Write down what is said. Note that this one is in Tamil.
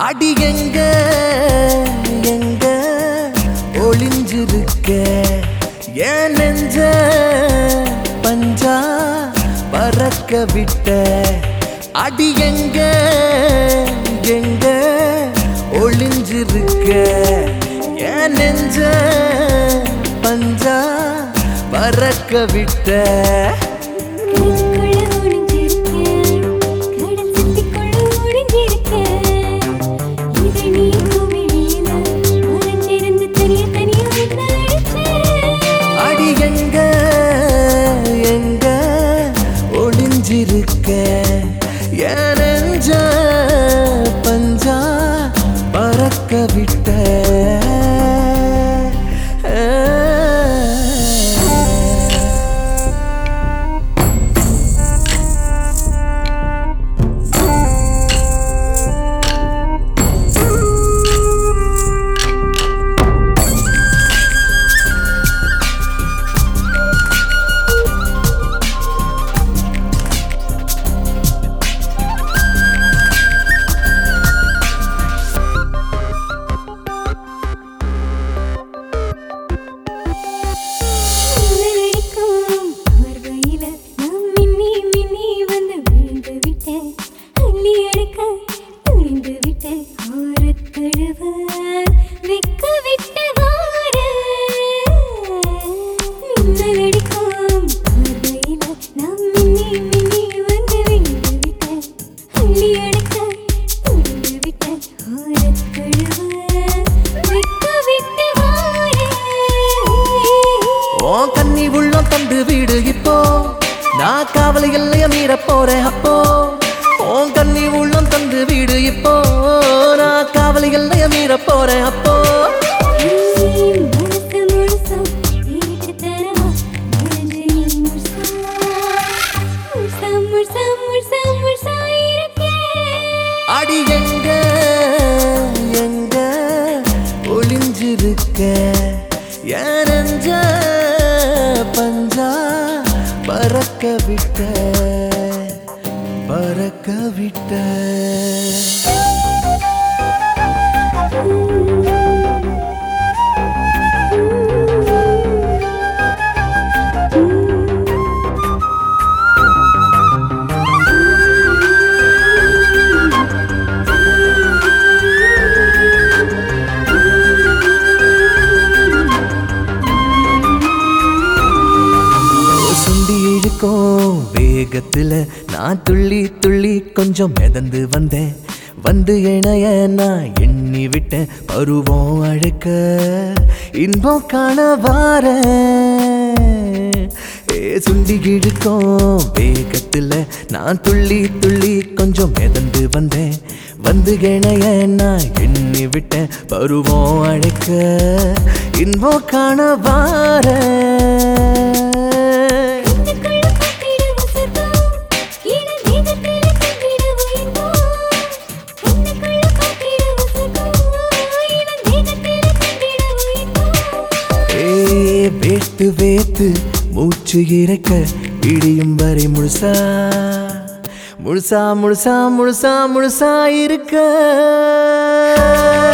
அடி எங்க எங்க ஒளிஞ்சிருக்க ஏன் நெஞ்ச பஞ்சா பறக்க விட்ட அடி எங்க எங்க ஒளிஞ்சிருக்க ஏன் நெஞ்ச பஞ்சா பறக்க விட்ட கைக்குள்ள ஒளிஞ்சிருக்கேன் கடல் சித்திக்குள்ள ஒளிஞ்சிருக்கேன் இது நீ குமிழியில மறைஞ்சிருந்து தனிய தனிய விண்ணடிச்சேன் அடி எங்க எங்க ஒளிஞ்சிருக்க என் நெஞ்ச பஞ்சா பறக்க விட்ட மின்னலடிக்கும் பார்வையில நான் மின்னி மின்னி வந்து விழுந்து விட்டேன் அள்ளி அடிக்க துணிந்து விட்டேன் ஆரத் தழுவ வெக்க விட்டு வார மின்னலடிக்கும் பார்வையில நான் மின்னி மின்னி வந்து விழுந்து விட்டேன் அள்ளி அடிக்க துணிந்து விட்டேன் ஆரத் தழுவ வெக்க விட்டு வார ஓ கன்னி உள்ளம் தந்து வீடு இப்போ நான் காவலை எல்லைய மீற போறேன் அப்போ ஓ கன்னி உள்ளம் தந்து வீடு இப்போ நான் காவலை எல்லைய மீற போறேன் அப்போ முழுச முழுசா எனக்கு தரமா நிறைஞ்சு நீ முழுசா முழுசா முழுசா முழுசா முழுசா இருக்கேன் அடி எங்க எங்க ஒளிஞ்சிருக்க என் நெஞ்ச பஞ்சா பறக்க விட்ட பறக்க விட்ட சுண்டி இழுக்கும் வேகத்துல நான் துள்ளி துள்ளி கொஞ்சம் மிதந்து வந்தேன் வந்து இணைய நான் எண்ணி விட்டேன் பருவம் அழைக்க இன்பம் காண வார ஏ சுண்டி இழுக்கும் வேகத்துல நான் துள்ளி துள்ளி கொஞ்சம் மிதந்து வந்தேன் வந்து இணைய நான் எண்ணி விட்டேன் பருவம் அழைக்க இன்பம் காண வார கண்ணுக்குள்ள காத்திட வசந்தம் இள மேகத்தில கண்டிட உயிர்ப்போம் கண்ணுக்குள்ள காத்திட வசந்தம் இள மேகத்தில கண்டிட உயிர்ப்போம் ஏ வேத்து வேத்து மூச்சு இறைக்க இடியும் வரை முழுசா முழுசா முழுசா முழுசா முழுசா இருக்க